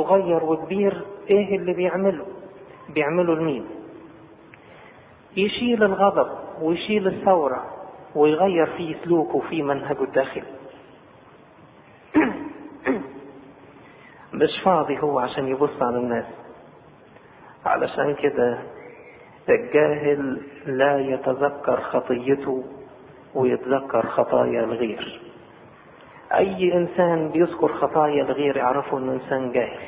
صغير وكبير ايه اللي بيعمله بيعمله لمين يشيل الغضب ويشيل الثورة ويغير في سلوكه وفي منهجه الداخلي مش فاضي هو عشان يبص على الناس علشان كده الجاهل لا يتذكر خطيته ويتذكر خطايا الغير اي انسان بيذكر خطايا الغير يعرفوا انه انسان جاهل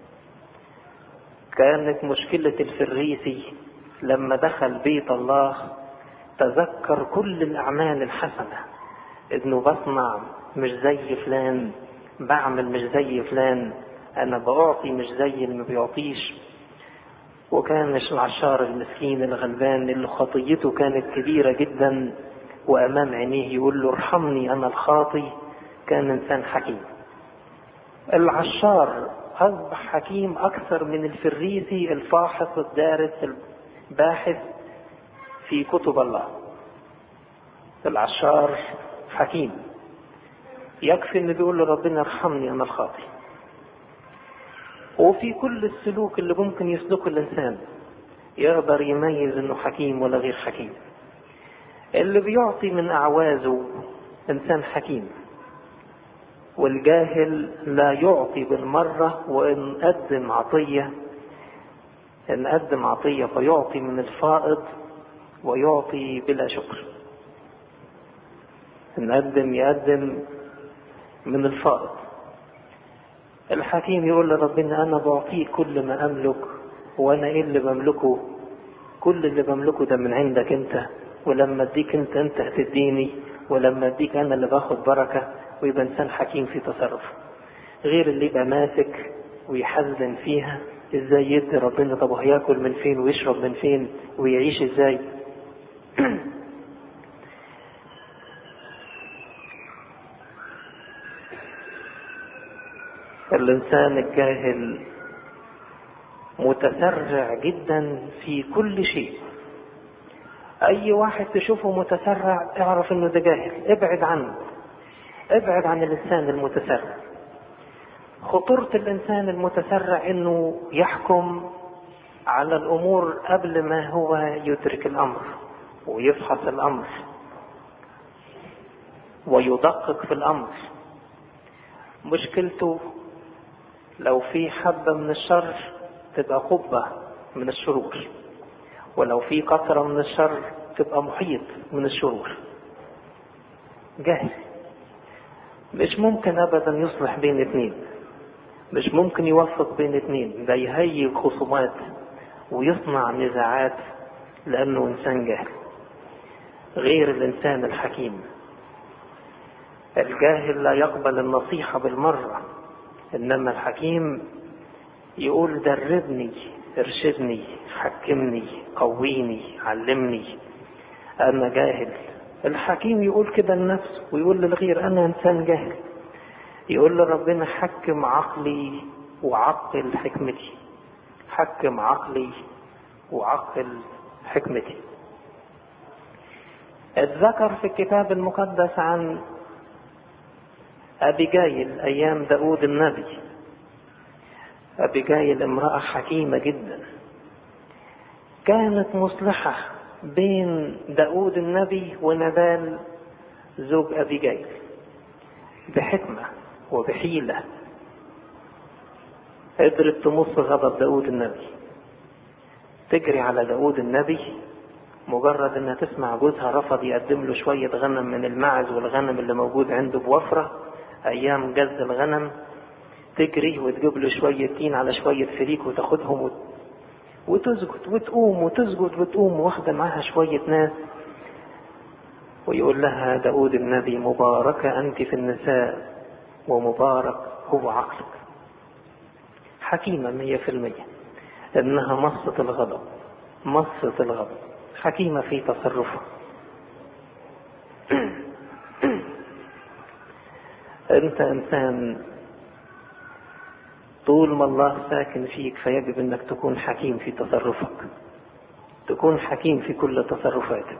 كانت مشكلة الفريسي لما دخل بيت الله تذكر كل الاعمال الحسنة انه بصنع مش زي فلان بعمل مش زي فلان انا بعطي مش زي اللي ما بيعطيش وكان العشار المسكين الغلبان اللي خطيته كانت كبيرة جدا وامام عينيه يقول له ارحمني انا الخاطي كان انسان حكيم العشار اصبح حكيم اكثر من الفريسي الفاحص الدارس الباحث في كتب الله العشار حكيم يكفي انه بيقول لربنا ارحمني انا الخاطي وفي كل السلوك اللي ممكن يسلكه الانسان يقدر يميز انه حكيم ولا غير حكيم اللي بيعطي من اعوازه انسان حكيم والجاهل لا يعطي بالمرة وإن قدم عطية إن قدم عطية فيعطي من الفائض ويعطي بلا شكر إن قدم يقدم من الفائض الحكيم يقول لربنا أنا بعطيك كل ما أملك وأنا إيه اللي بملكه كل اللي بملكه ده من عندك أنت ولما أديك أنت أنت هتديني ولما أديك أنا اللي باخد بركة ويبقى إنسان حكيم في تصرفه غير اللي يبقى ماسك ويحزن فيها ازاي يدي ربنا طب هياكل من فين ويشرب من فين ويعيش ازاي الانسان الجاهل متسرع جدا في كل شيء اي واحد تشوفه متسرع اعرف انه ده جاهل ابعد عنه ابعد عن الانسان المتسرع خطورة الانسان المتسرع انه يحكم على الامور قبل ما هو يدرك الامر ويفحص الامر ويدقق في الامر مشكلته لو في حبة من الشر تبقى قبة من الشرور ولو في قطرة من الشر تبقى محيط من الشرور جاهل مش ممكن ابدا يصلح بين اثنين مش ممكن يوفق بين اثنين ده يهيج خصومات ويصنع نزاعات لانه انسان جاهل غير الانسان الحكيم الجاهل لا يقبل النصيحة بالمرة انما الحكيم يقول دربني ارشدني حكمني قويني علمني انا جاهل الحكيم يقول كده لنفسه ويقول للغير انا انسان جاهل يقول لربنا حكم عقلي وعقل حكمتي حكم عقلي وعقل حكمتي اتذكر في الكتاب المقدس عن أبيجايل أيام داود النبي أبيجايل امرأة حكيمة جدا كانت مصلحة بين داود النبي ونبال زوج أبيجايل بحكمة وبحيلة قدرت تمص غضب داود النبي تجري على داود النبي مجرد انها تسمع جوزها رفض يقدم له شوية غنم من المعز والغنم اللي موجود عنده بوفرة ايام جز الغنم تجري وتجيب له شوية تين على شوية فريك وتاخدهم وت... وتسجد وتقوم وتسجد وتقوم واخدة معاها شوية ناس ويقول لها داود النبي مباركة أنت في النساء ومبارك هو عقلك حكيمة مية في المية إنها مصة الغضب مصة الغضب حكيمة في تصرفها أنت إنسان طول ما الله ساكن فيك فيجب أنك تكون حكيم في تصرفك تكون حكيم في كل تصرفاتك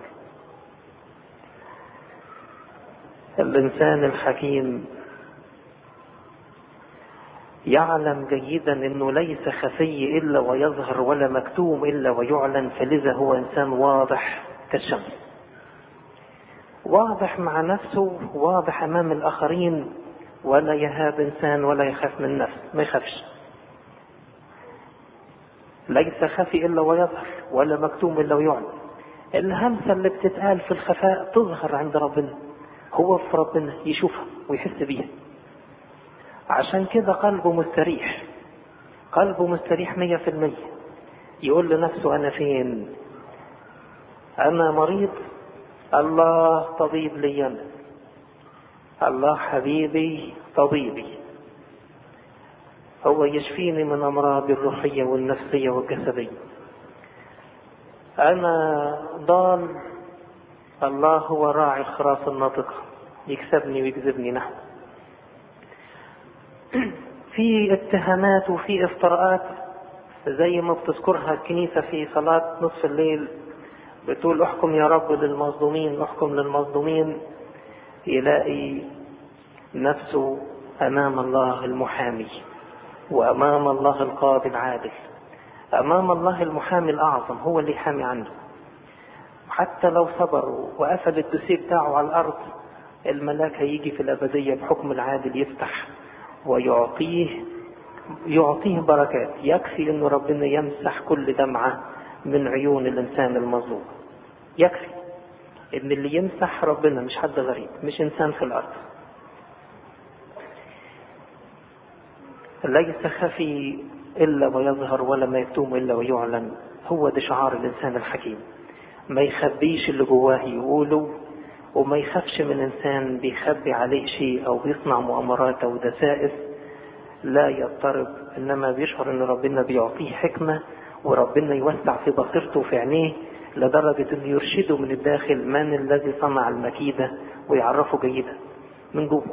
الإنسان الحكيم يعلم جيدا انه ليس خفي الا ويظهر ولا مكتوم الا ويعلن فلذا هو انسان واضح كالشمس واضح مع نفسه واضح امام الاخرين ولا يهاب انسان ولا يخاف من نفسه ما يخافش ليس خفي الا ويظهر ولا مكتوم الا ويعلن الهمسه اللي بتتقال في الخفاء تظهر عند ربنا هو في ربنا يشوفها ويحس بيها عشان كده قلبه مستريح قلبه مستريح مية في المية يقول لنفسه أنا فين أنا مريض الله طبيب لي أنا الله حبيبي طبيبي هو يشفيني من أمراضي الروحية والنفسية والجسدية أنا ضال الله هو راعي الخراف الناطقة يكسبني ويجذبني نحوه في اتهامات وفي افتراءات زي ما بتذكرها الكنيسة في صلاة نصف الليل بتقول احكم يا رب للمظلومين احكم للمظلومين يلاقي نفسه امام الله المحامي وامام الله القاضي العادل امام الله المحامي الاعظم هو اللي يحامي عنه حتى لو صبروا وقفل الدوسيه بتاعه على الارض الملاك هيجي في الابديه بحكم العادل يفتح ويعطيه يعطيه بركات يكفي انه ربنا يمسح كل دمعه من عيون الانسان المظلوم يكفي ان اللي يمسح ربنا مش حد غريب مش انسان في الارض ليس خفي الا ويظهر ولا ما يكتم الا ويعلن هو ده شعار الانسان الحكيم ما يخبيش اللي جواه يقوله وما يخافش من انسان بيخبي عليه شيء او بيصنع مؤامرات او دسائس لا يضطرب انما بيشعر ان ربنا بيعطيه حكمه وربنا يوسع في بصيرته وفي عينيه لدرجه انه يرشده من الداخل من الذي صنع المكيده ويعرفه جيدا من جوه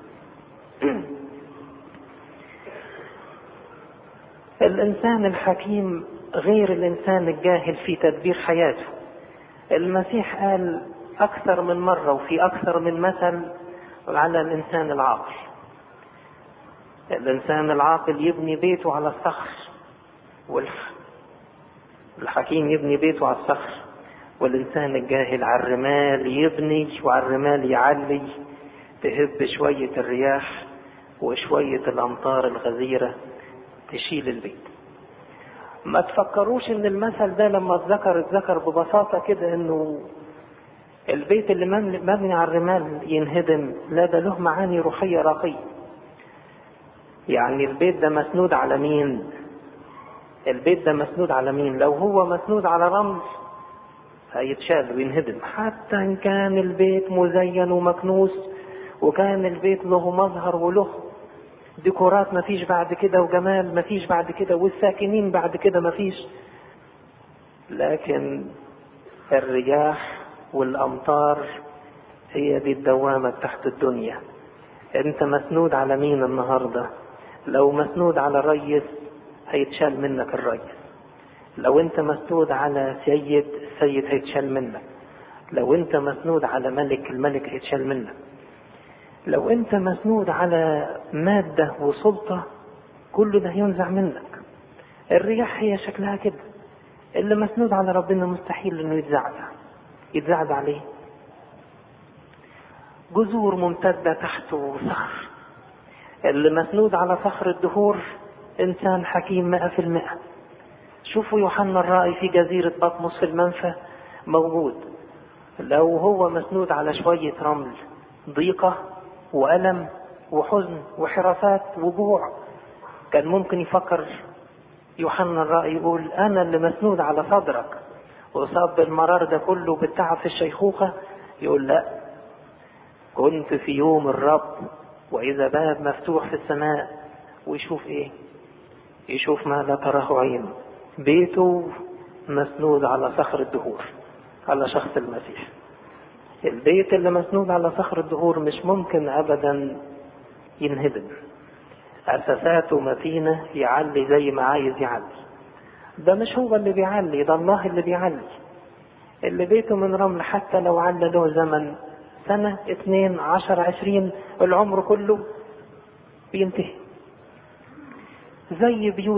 الانسان الحكيم غير الانسان الجاهل في تدبير حياته المسيح قال أكثر من مرة وفي أكثر من مثل على الإنسان العاقل الإنسان العاقل يبني بيته على الصخر والحكيم يبني بيته على الصخر والإنسان الجاهل على الرمال يبني وعلى الرمال يعلي تهب شوية الرياح وشوية الأمطار الغزيرة تشيل البيت ما تفكروش ان المثل ده لما اتذكر اتذكر ببساطة كده انه البيت اللي مبني على الرمال ينهدم لا ده له معاني روحية راقية يعني البيت ده مسنود على مين البيت ده مسنود على مين لو هو مسنود على رمل هيتشال وينهدم حتى ان كان البيت مزين ومكنوس وكان البيت له مظهر وله ديكورات مفيش بعد كده وجمال مفيش بعد كده والساكنين بعد كده مفيش لكن الرياح والامطار هي دي الدوامة تحت الدنيا انت مسنود على مين النهاردة لو مسنود على الريس هيتشال منك الريس لو انت مسنود على سيد السيد هيتشال منك لو انت مسنود على ملك الملك هيتشال منك لو انت مسنود على مادة وسلطة كل ده ينزع منك الرياح هي شكلها كده اللي مسنود على ربنا مستحيل انه يتزعزع يتزعزع عليه جذور ممتدة تحته صخر اللي مسنود على صخر الدهور انسان حكيم مئة في المئة شوفوا يوحنا الرائي في جزيرة بطمس في المنفى موجود لو هو مسنود على شوية رمل ضيقة وألم وحزن وحراسات وجوع كان ممكن يفكر يوحنا الرأي يقول أنا اللي مسنود على صدرك وصاب بالمرار ده كله بالتعب في الشيخوخة يقول لا كنت في يوم الرب وإذا باب مفتوح في السماء ويشوف إيه يشوف ما لا تراه عين بيته مسنود على صخر الدهور على شخص المسيح البيت اللي مسنود على صخر الدهور مش ممكن ابدا ينهدم اساساته متينه يعلي زي ما عايز يعلي ده مش هو اللي بيعلي ده الله اللي بيعلي اللي بيته من رمل حتى لو على له زمن سنة اتنين عشر عشرين العمر كله بينتهي زي بيوت